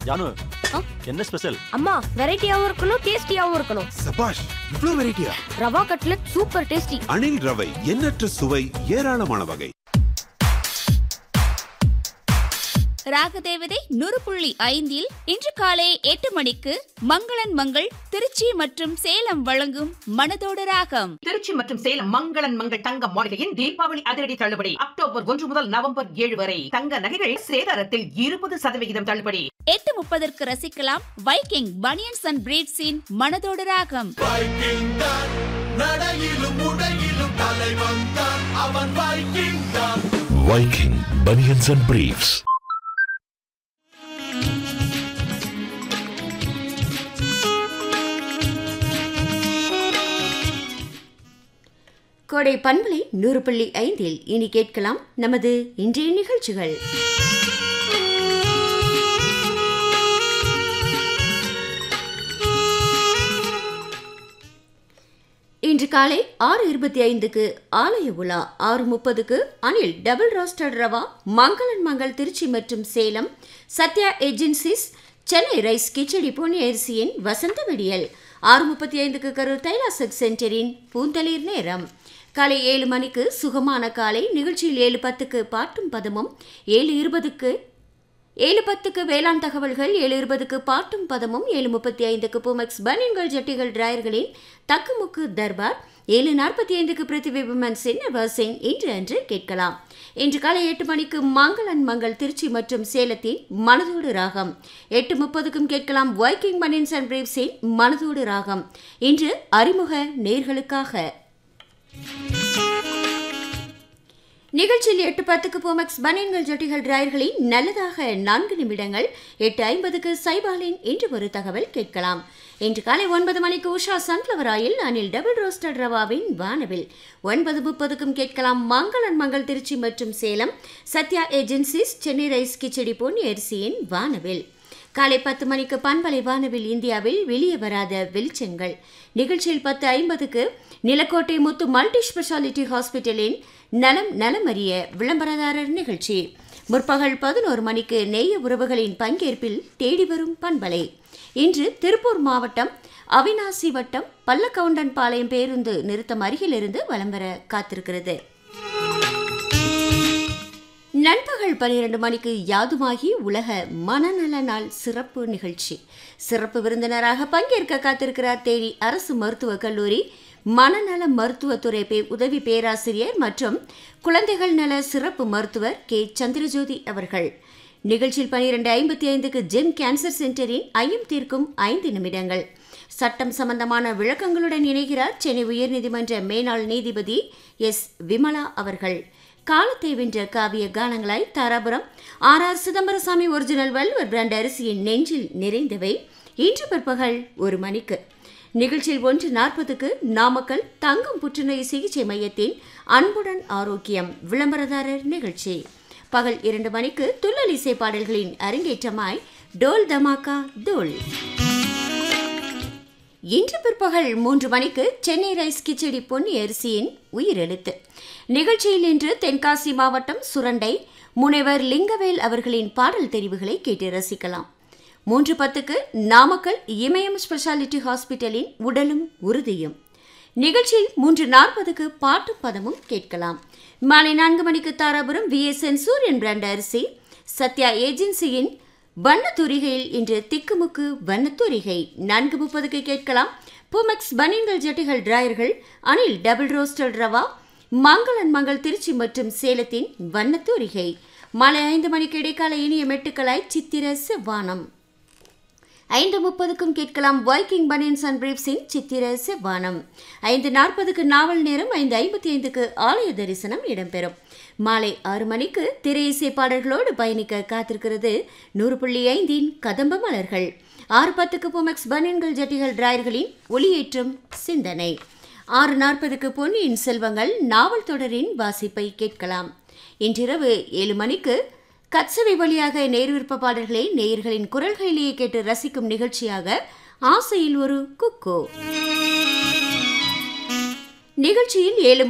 ஜானு ஆ? என்ன ஸ்பெஷல் அம்மா வெரைட்டியாவும் இருக்கணும் டேஸ்டியாவும் இருக்கணும் சபாஷ் இவ்ளோ வெரைட்டியா rava cutlet super tasty Anil ரவை எண்ணற்ற சுவை ஏராளமான வகை ராகதேவதை நூறு புள்ளி ஐந்தில் இன்று காலை எட்டு மணிக்கு மங்களன் மங்கள் திருச்சி மற்றும் சேலம் வழங்கும் மனதோட ராகம் திருச்சி மற்றும் சேலம் மங்களன் மங்கள் தங்க மாளிகையின் தீபாவளி அதிரடி தள்ளுபடி அக்டோபர் ஒன்று முதல் நவம்பர் ஏழு வரை தங்க நகைகள் சேதாரத்தில் இருபது சதவிகிதம் தள்ளுபடி எட்டு முப்பதற்கு ரசிக்கலாம் வைக்கிங் பனியன்ஸ் அண்ட் பிரீட்ஸின் மனதோட ராகம் Viking Bunions and Briefs. கோடை பண்பலை நூறு புள்ளி ஐந்தில் இனி கேட்கலாம் நமது இன்றைய நிகழ்ச்சிகள் இன்று காலை ஆறு இருபத்தி ஐந்துக்கு ஆலய உலா ஆறு முப்பதுக்கு அனில் டபுள் ரோஸ்டட் ரவா மங்களன் மங்கள் திருச்சி மற்றும் சேலம் சத்யா ஏஜென்சிஸ் சென்னை ரைஸ் கிச்சடி பொன்னி அரிசியின் வசந்த விடியல் ஆறு முப்பத்தி ஐந்துக்கு கரூர் தைலாசக் சென்டரின் பூந்தளிர் நேரம் காலை ஏழு மணிக்கு சுகமான காலை நிகழ்ச்சியில் ஏழு பத்துக்கு பாட்டும் பதமும் ஏழு இருபதுக்கு ஏழு பத்துக்கு வேளாண் தகவல்கள் ஏழு இருபதுக்கு பாட்டும் பதமும் ஏழு முப்பத்தி ஐந்துக்கு பூமெக்ஸ் பனியன்கள் ஜட்டிகள் டிராயர்களின் தக்குமுக்கு தர்பார் ஏழு நாற்பத்தி ஐந்துக்கு பிருத்திவி விமன்ஸின் சிங் இன்று அன்று கேட்கலாம் இன்று காலை எட்டு மணிக்கு மங்களன் மங்கள் திருச்சி மற்றும் சேலத்தின் மனதோடு ராகம் எட்டு முப்பதுக்கும் கேட்கலாம் வைக்கிங் மனின்ஸ் அண்ட் பிரீவ்ஸின் மனதோடு ராகம் இன்று அறிமுக நேர்களுக்காக நிகழ்ச்சியில் எட்டு பத்துக்கு போமெக்ஸ் பனியன்கள் ஜட்டிகள் டிராயர்களின் நல்லதாக நான்கு நிமிடங்கள் எட்டு ஐம்பதுக்கு சைபாலின் இன்று ஒரு தகவல் கேட்கலாம் இன்று காலை ஒன்பது மணிக்கு Usha sunflower oil Anil double roasted ரவாவின் வானவில் ஒன்பது முப்பதுக்கும் கேட்கலாம் மங்களன் மங்கள் திருச்சி மற்றும் சேலம் சத்யா ஏஜென்சிஸ் சென்னை ரைஸ் கிச்சடி பொன்னி அரிசியின் வானவில் காலை பத்து மணிக்கு பண்பலை வானவில் இந்தியாவில் வெளியே வராத வெளிச்சங்கள் நிகழ்ச்சியில் பத்து ஐம்பதுக்கு நிலக்கோட்டை முத்து மல்டி ஸ்பெஷாலிட்டி ஹாஸ்பிட்டலின் நலம் நலமறிய விளம்பரதாரர் நிகழ்ச்சி முற்பகல் பதினோரு மணிக்கு நேய உறவுகளின் பங்கேற்பில் தேடி வரும் பண்பலை இன்று திருப்பூர் மாவட்டம் அவினாசி வட்டம் பல்லக்கவுண்டன் பாளையம் பேருந்து நிறுத்தம் அருகிலிருந்து வலம் வர காத்திருக்கிறது நண்பகல் பன்னிரண்டு மணிக்கு யாதுமாகி உலக மனநல நாள் சிறப்பு நிகழ்ச்சி சிறப்பு விருந்தினராக பங்கேற்க காத்திருக்கிறார் தேனி அரசு மருத்துவக் கல்லூரி மனநல மருத்துவத்துறை பே உதவி பேராசிரியர் மற்றும் குழந்தைகள் நல சிறப்பு மருத்துவர் கே சந்திரஜோதி அவர்கள் நிகழ்ச்சியில் பனிரெண்டு ஐம்பத்தி ஐந்துக்கு ஜெம் கேன்சர் சென்டரின் ஐயம் தீர்க்கும் ஐந்து நிமிடங்கள் சட்டம் சம்பந்தமான விளக்கங்களுடன் இணைகிறார் சென்னை உயர்நீதிமன்ற மேனாள் நீதிபதி எஸ் விமலா அவர்கள் காலத்தை வென்ற காவிய கானங்களாய் Dharapuram R R Chidambarasamy original வல்வர் பிராண்ட் அரிசியின் நெஞ்சில் நிறைந்தவை இன்று பிற்பகல் ஒரு மணிக்கு நிகழ்ச்சியில் ஒன்று நாற்பதுக்கு நாமக்கல் தங்கம் புற்றுநோய் சிகிச்சை மையத்தின் அன்புடன் ஆரோக்கியம் விளம்பரதாரர் நிகழ்ச்சி பகல் இரண்டு மணிக்கு துள்ளல் இசை பாடல்களின் அரங்கேற்றமாய் டோல் தமாக்கா தோல் இன்று பிற்பகல் மூன்று மணிக்கு சென்னை ரைஸ் கிச்சடி பொன்னி அரிசியின் உயிரெழுத்து நிகழ்ச்சியில் இன்று தென்காசி மாவட்டம் சுரண்டை முனைவர் லிங்கவேல் அவர்களின் பாடல் தெரிவுகளை கேட்டு ரசிக்கலாம் மூன்று பத்துக்கு நாமக்கல் இமயம் ஸ்பெஷாலிட்டி ஹாஸ்பிட்டலின் உடலும் உறுதியும் நிகழ்ச்சியில் மூன்று நாற்பதுக்கு பாட்டும் பதமும் கேட்கலாம் மாலை நான்கு மணிக்கு தாராபுரம் விஎஸ்என் சூரியன் பிராண்ட் அரிசி சத்யா ஏஜென்சியின் வண்ணத்தூரிகையில் இன்று திக்குமுக்கு வண்ணத்தூரிகை நான்கு முப்பதுக்கு கேட்கலாம் பூமெக்ஸ் பனியன்கள் ஜட்டிகள் டிராயர்கள் அனில் டபுள் ரோஸ்டல் ரவா மங்களன் மங்கள் திருச்சி மற்றும் சேலத்தின் வண்ணத்தூரிகை மாலை ஐந்து மணிக்கு இடைக்கால இனிய மெட்டுக்களாய் சித்திர செவ்வானம் ஐந்து முப்பதுக்கும் கேட்கலாம் வைக்கிங் பனியன்ஸ் அண்ட் பிரீப்ஸின் சித்திர செவ்வானம் ஐந்து நாற்பதுக்கு நாவல் நேரம் ஐந்து ஐம்பத்தி ஐந்துக்கு ஆலய தரிசனம் இடம்பெறும் மாலை ஆறு மணிக்கு திரை இசை பாடல்களோடு பயணிக்க காத்திருக்கிறது நூறு புள்ளி ஐந்தின் கதம்ப மலர்கள் ஆறு பத்துக்கு பொமெக்ஸ் பனியன்கள் ஜட்டிகள் டிராயர்களின் ஒளியேற்றும் சிந்தனை ஆறு நாற்பதுக்கு பொன்னியின் செல்வங்கள் நாவல் தொடரின் வாசிப்பை கேட்கலாம் இன்றிரவு ஏழு மணிக்கு கட்சவி வழியாக நேர் விருப்ப பாடல்களை நேயர்களின் குரல்களிலேயே கேட்டு ரசிக்கும் நிகழ்ச்சியாக ஆசையில் ஒரு குக்கோ நிகழ்ச்சியில் ஏழு